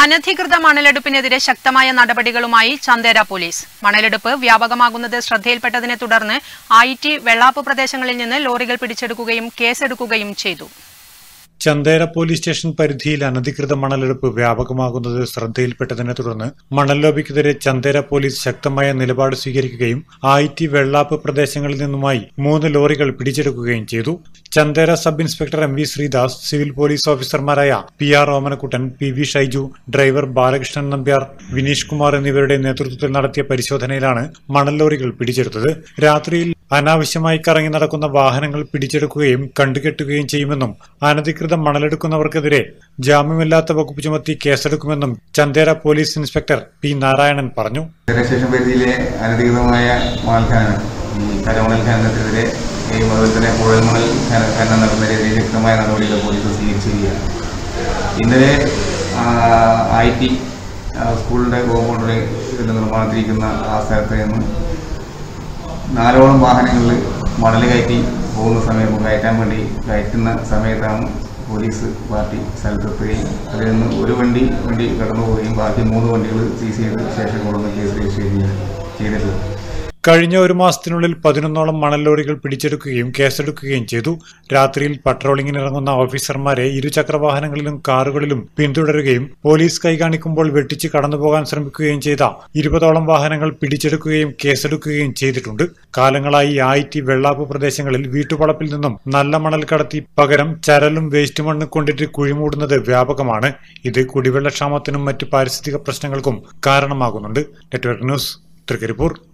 അനധികൃത മണലെടുപ്പിനെതിരെ ശക്തമായ നടപടികളുമായി ചന്ദേര പോലീസ് മണലെടുപ്പ് വ്യാപകമാകുന്നത് ശ്രദ്ധയിൽപ്പെട്ടതിനെ തുടർന്ന് ഐ ടി വെള്ളാപ്പ് പ്രദേശങ്ങളിൽ നിന്ന് ലോറികൾ പിടിച്ചെടുക്കുകയും കേസെടുക്കുകയും ചെയ്തു ചന്ദേര പോലീസ് സ്റ്റേഷൻ പരിധിയിൽ അനധികൃത മണലെടുപ്പ് വ്യാപകമാകുന്നത് ശ്രദ്ധയിൽപ്പെട്ടതിനെ തുടർന്ന് മണൽ ലോബിക്കെതിരെ ചന്ദേര പോലീസ് ശക്തമായ നിലപാട് സ്വീകരിക്കുകയും ഐ വെള്ളാപ്പ് പ്രദേശങ്ങളിൽ നിന്നുമായി മൂന്ന് ലോറികൾ പിടിച്ചെടുക്കുകയും ചെയ്തു Chandera sub inspector M V Sreedas civil police ഓഫീസർമാരായ P R Omanakuttan P V Shaiju driver Balakrishnan Nambiar Vineesh Kumar എന്നിവരുടെ നേതൃത്വത്തിൽ നടത്തിയ പരിശോധനയിലാണ് മണൽ ലോറികൾ പിടിച്ചെടുത്തത് രാത്രിയിൽ അനാവശ്യമായി കറങ്ങി നടക്കുന്ന വാഹനങ്ങൾ പിടിച്ചെടുക്കുകയും കണ്ടുകെട്ടുകയും ചെയ്യുമെന്നും അനധികൃത മണലെടുക്കുന്നവർക്കെതിരെ ജാമ്യമില്ലാത്ത വകുപ്പ് ചുമത്തി കേസെടുക്കുമെന്നും Chandera police inspector P Narayanan പറഞ്ഞു സ്റ്റേഷൻ പരിധിയിലെ അനധികൃതമായ മണൽ ഖനനം ഈ കരമണൽ ഖനനത്തിനെതിരെ ഈ അതുപോലെ തന്നെ കുഴൽമണൽ ഖന- ഖനനം നടത്തുന്നതിനെതിരെ ശക്തമായ നടപടികൾ പോലീസ് സ്വീകരിച്ചിരിക്കുകയാണ് ഇന്നലെ ഐ ടി സ്കൂളിൻ്റെ കോമ്പൗണ്ടിൽ നിർമ്മാണത്തിരിക്കുന്ന ആ സ്ഥലത്ത് നിന്ന് നാലോളം വാഹനങ്ങളിൽ മണൽ കയറ്റി പോകുന്ന സമയം കയറ്റാൻ വേണ്ടി കയറ്റുന്ന സമയത്താണ് പോലീസ് പാർട്ടി സ്ഥലത്തെത്തുകയും അതിൽ നിന്ന് ഒരു വണ്ടി വണ്ടി കടന്നു പോവുകയും ബാക്കി മൂന്ന് വണ്ടികൾ സീസ് ചെയ്ത് ശേഷം കൊണ്ടുവന്ന് കേസ് രജിസ്റ്റർ ചെയ്യുകയും ചെയ്തിട്ടുള്ളത് കഴിഞ്ഞ ഒരു മാസത്തിനുള്ളിൽ പതിനൊന്നോളം മണൽ ലോറികൾ പിടിച്ചെടുക്കുകയും കേസെടുക്കുകയും ചെയ്തു രാത്രിയിൽ പട്രോളിംഗിനിറങ്ങുന്ന ഓഫീസർമാരെ ഇരുചക്ര വാഹനങ്ങളിലും കാറുകളിലും പിന്തുടരുകയും പോലീസ് കൈകാണിക്കുമ്പോൾ വെട്ടിച്ച് കടന്നുപോകാൻ ശ്രമിക്കുകയും ചെയ്ത ഇരുപതോളം വാഹനങ്ങൾ പിടിച്ചെടുക്കുകയും കേസെടുക്കുകയും ചെയ്തിട്ടുണ്ട് കാലങ്ങളായി ആയിറ്റി വെള്ളാപ്പ് പ്രദേശങ്ങളിൽ വീട്ടുവളപ്പിൽ നിന്നും നല്ല മണൽ കടത്തി പകരം ചരലും വേസ്റ്റ് മണ്ണ് കൊണ്ടിട്ട് കുഴിമൂടുന്നത് വ്യാപകമാണ് ഇത് കുടിവെള്ളക്ഷാമത്തിനും മറ്റു പാരിസ്ഥിതിക പ്രശ്നങ്ങൾക്കും കാരണമാകുന്നുണ്ട് നെറ്റ്വർക്ക് ന്യൂസ് തൃക്കരിപ്പൂർ